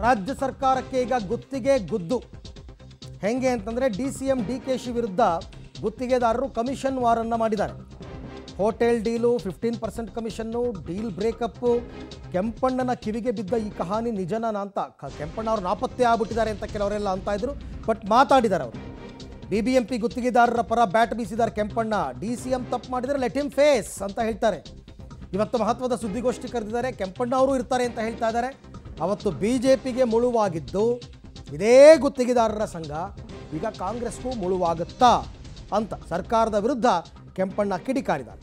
ರಾಜ್ಯ ಸರ್ಕಾರಕ್ಕೆ ಈಗ ಗುತ್ತಿಗೆ ಗುದ್ದು ಹೆಂಗೆ ಅಂತಂದರೆ D C M D K ಶಿ ವಿರುದ್ಧ ಗುತ್ತಿಗೆದಾರರು ಕಮಿಷನ್ ವಾರನ್ನು ಮಾಡಿದ್ದಾರೆ ಹೋಟೆಲ್ ಡೀಲು ಫಿಫ್ಟೀನ್ ಪರ್ಸೆಂಟ್ ಕಮಿಷನ್ನು ಡೀಲ್ ಬ್ರೇಕಪ್ಪು ಕೆಂಪಣ್ಣನ ಕಿವಿಗೆ ಬಿದ್ದ ಈ ಕಹಾನಿ ನಿಜನಾ ಅಂತ ಕ- ಕೆಂಪಣ್ಣ ಅವರು ನಾಪತ್ತೆ ಆಗ್ಬಿಟ್ಟಿದ್ದಾರೆ ಅಂತ ಕೆಲವರೆಲ್ಲ ಅಂತ ಇದ್ರು ಬಟ್ ಮಾತಾಡಿದ್ದಾರೆ ಅವರು ಬಿ ಬಿ ಎಂ ಪಿ ಗುತ್ತಿಗೆದಾರರ ಪರ ಬ್ಯಾಟ್ ಬೀಸಿದ್ದಾರೆ ಕೆಂಪಣ್ಣ ಡಿ ಸಿ ಎಂ ತಪ್ಪು ಮಾಡಿದರೆ ಲೆಟ್ ಹಿಮ್ ಫೇಸ್ ಅಂತ ಹೇಳ್ತಾರೆ ಇವತ್ತು ಮಹತ್ವದ ಸುದ್ದಿಗೋಷ್ಠಿ ಕರೆದಿದ್ದಾರೆ ಕೆಂಪಣ್ಣ ಅವರು ಇರ್ತಾರೆ ಅಂತ ಹೇಳ್ತಾ ಇದ್ದಾರೆ ಅವತ್ತು ಬಿ ಜೆ ಪಿಗೆ ಮುಳುವಾಗಿದ್ದು ಇದೇ ಗುತ್ತಿಗೆದಾರರ ಸಂಘ ಈಗ ಕಾಂಗ್ರೆಸ್ಗೂ ಮುಳುವಾಗುತ್ತಾ ಅಂತ ಸರ್ಕಾರದ ವಿರುದ್ಧ ಕೆಂಪಣ್ಣ ಕಿಡಿಕಾರಿದ್ದಾರೆ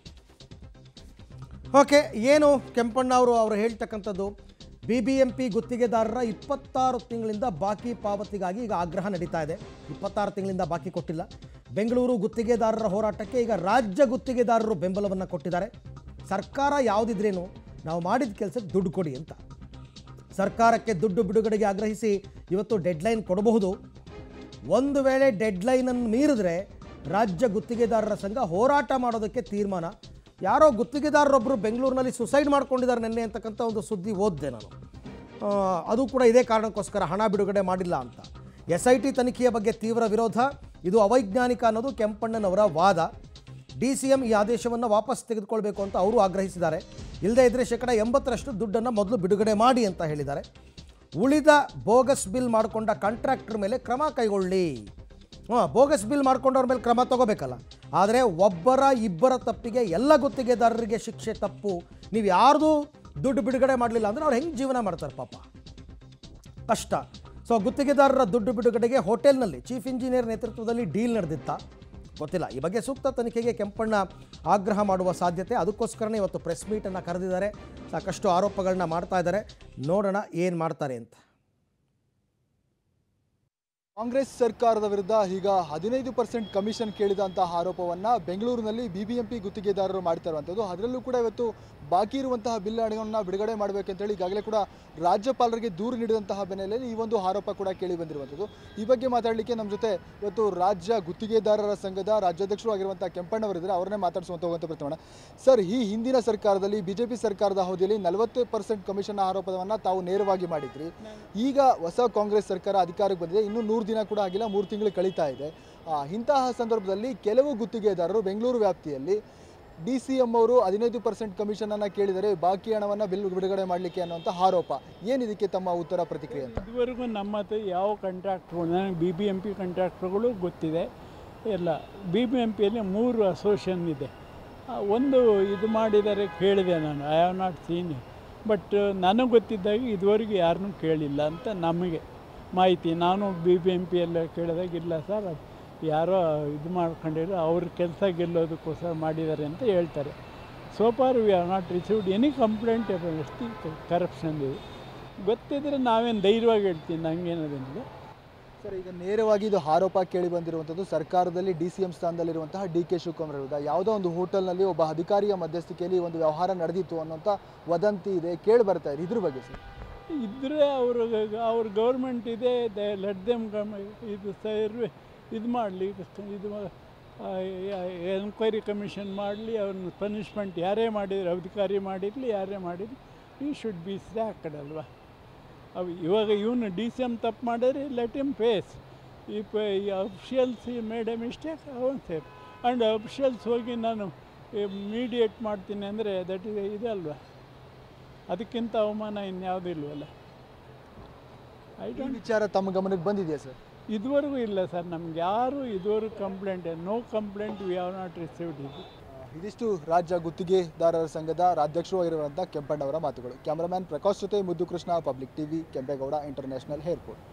ಓಕೆ ಏನು ಕೆಂಪಣ್ಣ ಅವರು ಅವರು ಹೇಳ್ತಕ್ಕಂಥದ್ದು ಬಿ ಬಿ ಎಂ ಪಿ ಗುತ್ತಿಗೆದಾರರ ಇಪ್ಪತ್ತಾರು ತಿಂಗಳಿಂದ ಬಾಕಿ ಪಾವತಿಗಾಗಿ ಈಗ ಆಗ್ರಹ ನಡೀತಾ ಇದೆ ಇಪ್ಪತ್ತಾರು ತಿಂಗಳಿಂದ ಬಾಕಿ ಕೊಟ್ಟಿಲ್ಲ ಬೆಂಗಳೂರು ಗುತ್ತಿಗೆದಾರರ ಹೋರಾಟಕ್ಕೆ ಈಗ ರಾಜ್ಯ ಗುತ್ತಿಗೆದಾರರು ಬೆಂಬಲವನ್ನು ಕೊಟ್ಟಿದ್ದಾರೆ ಸರ್ಕಾರ ಯಾವುದಿದ್ರೇನು ನಾವು ಮಾಡಿದ ಕೆಲಸಕ್ಕೆ ದುಡ್ಡು ಕೊಡಿ ಅಂತ ಸರ್ಕಾರಕ್ಕೆ ದುಡ್ಡು ಬಿಡುಗಡೆಗೆ ಆಗ್ರಹಿಸಿ ಇವತ್ತು ಡೆಡ್ಲೈನ್ ಕೊಡಬಹುದು ಒಂದು ವೇಳೆ ಡೆಡ್ಲೈನನ್ನು ಮೀರಿದ್ರೆ ರಾಜ್ಯ ಗುತ್ತಿಗೆದಾರರ ಸಂಘ ಹೋರಾಟ ಮಾಡೋದಕ್ಕೆ ತೀರ್ಮಾನ ಯಾರೋ ಗುತ್ತಿಗೆದಾರರೊಬ್ಬರು ಬೆಂಗಳೂರಿನಲ್ಲಿ ಸುಸೈಡ್ ಮಾಡ್ಕೊಂಡಿದ್ದಾರೆ ನಿನ್ನೆ ಅಂತಕ್ಕಂಥ ಒಂದು ಸುದ್ದಿ ಓದಿದೆ ನಾನು ಆ, ಅದು ಕೂಡ ಇದೇ ಕಾರಣಕ್ಕೋಸ್ಕರ ಹಣ ಬಿಡುಗಡೆ ಮಾಡಿಲ್ಲ ಅಂತ ಎಸ್ ಐ ಟಿ ತನಿಖೆಯ ಬಗ್ಗೆ ತೀವ್ರ ವಿರೋಧ ಇದು ಅವೈಜ್ಞಾನಿಕ ಅನ್ನೋದು ಕೆಂಪಣ್ಣನವರ ವಾದ ಡಿ ಸಿ ಎಂ ಈ ಆದೇಶವನ್ನು ವಾಪಸ್ ತೆಗೆದುಕೊಳ್ಬೇಕು ಅಂತ ಅವರು ಆಗ್ರಹಿಸಿದ್ದಾರೆ ಇಲ್ಲದೇ ಇದ್ದರೆ ಶೇಕಡ ಎಂಬತ್ತರಷ್ಟು ದುಡ್ಡನ್ನು ಮೊದಲು ಬಿಡುಗಡೆ ಮಾಡಿ ಅಂತ ಹೇಳಿದ್ದಾರೆ ಉಳಿದ ಬೋಗಸ್ ಬಿಲ್ ಮಾಡಿಕೊಂಡ ಕಾಂಟ್ರಾಕ್ಟರ್ ಮೇಲೆ ಕ್ರಮ ಕೈಗೊಳ್ಳಿ ಹಾಂ ಬೋಗಸ್ ಬಿಲ್ ಮಾಡ್ಕೊಂಡವ್ರ ಮೇಲೆ ಕ್ರಮ ತಗೋಬೇಕಲ್ಲ ಆದರೆ ಒಬ್ಬರ ಇಬ್ಬರ ತಪ್ಪಿಗೆ ಎಲ್ಲ ಗುತ್ತಿಗೆದಾರರಿಗೆ ಶಿಕ್ಷೆ ತಪ್ಪು ನೀವು ಯಾರ್ದು ದುಡ್ಡು ಬಿಡುಗಡೆ ಮಾಡಲಿಲ್ಲ ಅಂದರೆ ಅವ್ರು ಹೆಂಗೆ ಜೀವನ ಮಾಡ್ತಾರೆ ಪಾಪ ಕಷ್ಟ ಸೊ ಗುತ್ತಿಗೆದಾರರ ದುಡ್ಡು ಬಿಡುಗಡೆಗೆ ಹೋಟೆಲ್ನಲ್ಲಿ ಚೀಫ್ ಇಂಜಿನಿಯರ್ ನೇತೃತ್ವದಲ್ಲಿ ಡೀಲ್ ನಡೆದಿತ್ತಾ ಗೊತ್ತಿಲ್ಲ ಈ ಬಗ್ಗೆ ಸೂಕ್ತ ತನಿಖೆಗೆ ಕೆಂಪಣ್ಣ ಆಗ್ರಹ ಮಾಡುವ ಸಾಧ್ಯತೆ ಅದಕ್ಕೋಸ್ಕರನೇ ಇವತ್ತು ಪ್ರೆಸ್ ಮೀಟನ್ನು ಕರೆದಿದ್ದಾರೆ ಸಾಕಷ್ಟು ಆರೋಪಗಳನ್ನ ಮಾಡ್ತಾ ಇದ್ದಾರೆ ನೋಡೋಣ ಏನು ಮಾಡ್ತಾರೆ ಅಂತ ಕಾಂಗ್ರೆಸ್ ಸರ್ಕಾರದ ವಿರುದ್ಧ ಈಗ ಹದಿನೈದು ಪರ್ಸೆಂಟ್ ಕಮಿಷನ್ ಕೇಳಿದಂತಹ ಆರೋಪವನ್ನ ಬೆಂಗಳೂರಿನಲ್ಲಿ ಬಿಬಿಎಂಪಿ ಗುತ್ತಿಗೆದಾರರು ಮಾಡ್ತಾ ಇರುವಂಥದ್ದು ಅದರಲ್ಲೂ ಕೂಡ ಇವತ್ತು ಬಾಕಿ ಇರುವಂತಹ ಬಿಲ್ ಹಣವನ್ನು ಬಿಡುಗಡೆ ಮಾಡಬೇಕಂತೇಳಿ ಈಗಾಗಲೇ ಕೂಡ ರಾಜ್ಯಪಾಲರಿಗೆ ದೂರು ನೀಡಿದಂತಹ ಬೆನ್ನಲ್ಲೇ ಈ ಒಂದು ಆರೋಪ ಕೂಡ ಕೇಳಿ ಬಂದಿರುವಂಥದ್ದು ಈ ಬಗ್ಗೆ ಮಾತಾಡಲಿಕ್ಕೆ ನಮ್ಮ ಜೊತೆ ಇವತ್ತು ರಾಜ್ಯ ಗುತ್ತಿಗೆದಾರರ ಸಂಘದ ರಾಜ್ಯಾಧ್ಯಕ್ಷರು ಆಗಿರುವಂತಹ ಕೆಂಪಣ್ಣವರಿದ್ದಾರೆ ಅವ್ರನ್ನೇ ಮಾತಾಡಿಸುವಂತ ಹೋಗುವಂತ ಪ್ರಯತ್ನ ಸರ್ ಈ ಹಿಂದಿನ ಸರ್ಕಾರದಲ್ಲಿ ಬಿಜೆಪಿ ಸರ್ಕಾರದ ಅವಧಿಯಲ್ಲಿ ನಲವತ್ತು ಪರ್ಸೆಂಟ್ ಕಮಿಷನ್ ಆರೋಪವನ್ನು ತಾವು ನೇರವಾಗಿ ಮಾಡಿದ್ರಿ ಈಗ ಹೊಸ ಕಾಂಗ್ರೆಸ್ ಸರ್ಕಾರ ಅಧಿಕಾರಕ್ಕೆ ಬಂದಿದೆ ಇನ್ನು ನೂರು ದಿನ ಕೂಡ ಆಗಿಲ್ಲ ಮೂರು ತಿಂಗಳು ಕಳೀತಾ ಇದೆ ಆ, ಇಂತಹ ಸಂದರ್ಭದಲ್ಲಿ ಕೆಲವು ಗುತ್ತಿಗೆದಾರರು ಬೆಂಗಳೂರು ವ್ಯಾಪ್ತಿಯಲ್ಲಿ ಡಿ ಸಿ ಎಂ ಅವರು ಹದಿನೈದು ಪರ್ಸೆಂಟ್ ಕಮಿಷನನ್ನು ಕೇಳಿದರೆ ಬಾಕಿ ಹಣವನ್ನು ಬಿಲ್ ಬಿಡುಗಡೆ ಮಾಡಲಿಕ್ಕೆ ಅನ್ನುವಂಥ ಆರೋಪ ಏನಿದಕ್ಕೆ ತಮ್ಮ ಉತ್ತರ ಪ್ರತಿಕ್ರಿಯೆ ಅಂತ ಇದುವರೆಗೂ ನಮ್ಮ ಹತ್ರ ಯಾವ ಕಾಂಟ್ರಾಕ್ಟ್ಗಳು ನನಗೆ ಬಿ ಬಿ ಎಮ್ ಪಿ ಕಾಂಟ್ರಾಕ್ಟ್ರುಗಳು ಗೊತ್ತಿದೆ ಎಲ್ಲ ಬಿ ಬಿ ಎಮ್ ಪಿಯಲ್ಲಿ ಮೂರು ಅಸೋಸಿಯೇಷನ್ ಇದೆ ಆ, ಒಂದು ಇದು ಮಾಡಿದರೆ ಕೇಳಿದೆ ನಾನು I have not seen but ನನಗೆ ಗೊತ್ತಿದ್ದಾಗ ಇದುವರೆಗೂ ಯಾರನ್ನೂ ಕೇಳಿಲ್ಲ ಅಂತ ನಮಗೆ ಮಾಹಿತಿ ನಾನು ಬಿ ಬಿ ಎಮ್ ಪಿ ಎಲ್ಲ ಕೇಳಿದಾಗ ಇಲ್ಲ ಸರ್ ಅದು ಯಾರೋ ಇದು ಮಾಡ್ಕೊಂಡಿರೋ ಅವ್ರ ಕೆಲಸ ಗೆಲ್ಲೋದಕ್ಕೋಸ್ಕರ ಮಾಡಿದ್ದಾರೆ ಅಂತ ಹೇಳ್ತಾರೆ so far we are not received any complaint corruption ಇದು ಗೊತ್ತಿದ್ರೆ ನಾವೇನು ಧೈರ್ಯವಾಗಿ ಹೇಳ್ತೀನಿ ನಂಗೇನದೇನಿಲ್ಲ ಸರ್ ಈಗ ನೇರವಾಗಿ ಇದು ಆರೋಪ ಕೇಳಿ ಬಂದಿರುವಂಥದ್ದು ಸರ್ಕಾರದಲ್ಲಿ ಡಿ ಸಿ ಎಂ ಸ್ಥಾನದಲ್ಲಿರುವಂತಹ ಡಿ ಕೆ ಶಿವಕುಮಾರ್ ವಿರುದ್ಧ ಯಾವುದೋ ಒಂದು ಹೋಟೆಲ್ನಲ್ಲಿ ಒಬ್ಬ ಅಧಿಕಾರಿಯ ಮಧ್ಯಸ್ಥಿಕೆಯಲ್ಲಿ ಈ ಒಂದು ವ್ಯವಹಾರ ನಡೆದಿತ್ತು ಅನ್ನೋಂಥ ವದಂತಿ ಇದೆ ಕೇಳಿ ಬರ್ತಾ ಇದೆ ಇದ್ರ ಬಗ್ಗೆ ಸರ್ ಇದ್ದರೆ ಅವರು ಅವ್ರ ಗೌರ್ಮೆಂಟ್ ಇದೆ ಲೆಟ್ ದೆಮ್ ಇದು ಸರ್ವೆ ಇದು ಮಾಡಲಿ ಇದು ಎನ್ಕ್ವೈರಿ ಕಮಿಷನ್ ಮಾಡಲಿ ಅವ್ರನ್ನ ಪನಿಷ್ಮೆಂಟ್ ಯಾರೇ ಮಾಡಿದ್ರು ಅಧಿಕಾರಿ ಮಾಡಿರಲಿ ಯಾರೇ ಮಾಡಿರಲಿ ಈ ಶುಡ್ ಬಿ ಸ್ಯಾಕ್ಡ್ ಅಲ್ವಾ ಅವು ಇವಾಗ ಇವನು ಡಿ ಸಿ ಎಮ್ ತಪ್ಪು ಮಾಡಿದ್ರೆ ಲೆಟ್ ಇಮ್ ಫೇಸ್ ಈ ಪ ಈ ಅಫಿಷಿಯಲ್ಸ್ ಮೇಡ್ ಎ ಮಿಸ್ಟೇಕ್ ಅವನ್ ಸೇಫ್ ಆ್ಯಂಡ್ ಅಫಿಷಿಯಲ್ಸ್ ಹೋಗಿ ನಾನು ಮೀಡಿಯೇಟ್ ಮಾಡ್ತೀನಿ ಅಂದರೆ ದಟ್ ಇಸ್ ಇದಲ್ವಾ ಅದಕ್ಕಿಂತ ಅವಮಾನ ಇನ್ಯಾವುದೂ ಇಲ್ವಲ್ಲ ಐ ಈ ಡೋಂಟ್ ವಿಚಾರ ತಮ್ಮ ಗಮನಕ್ಕೆ ಬಂದಿದೆಯಾ ಸರ್ ಇದುವರೆಗೂ ಇಲ್ಲ ಸರ್ ನಮ್ಗೆ ಯಾರು ಇದುವರೆಗೂ complaint no complaint we have not received ಇದು ಇದಿಷ್ಟು ರಾಜ್ಯ ಗುತ್ತಿಗೆದಾರರ ಸಂಘದ ರಾಜ್ಯಾಧ್ಯಕ್ಷರು ಆಗಿರುವಂಥ ಕೆಂಪಣ್ಣವರ ಮಾತುಗಳು ಕ್ಯಾಮರಾಮ್ಯಾನ್ ಪ್ರಕಾಶ್ ಜೊತೆ Muddu Krishna public TV Kempegowda international airport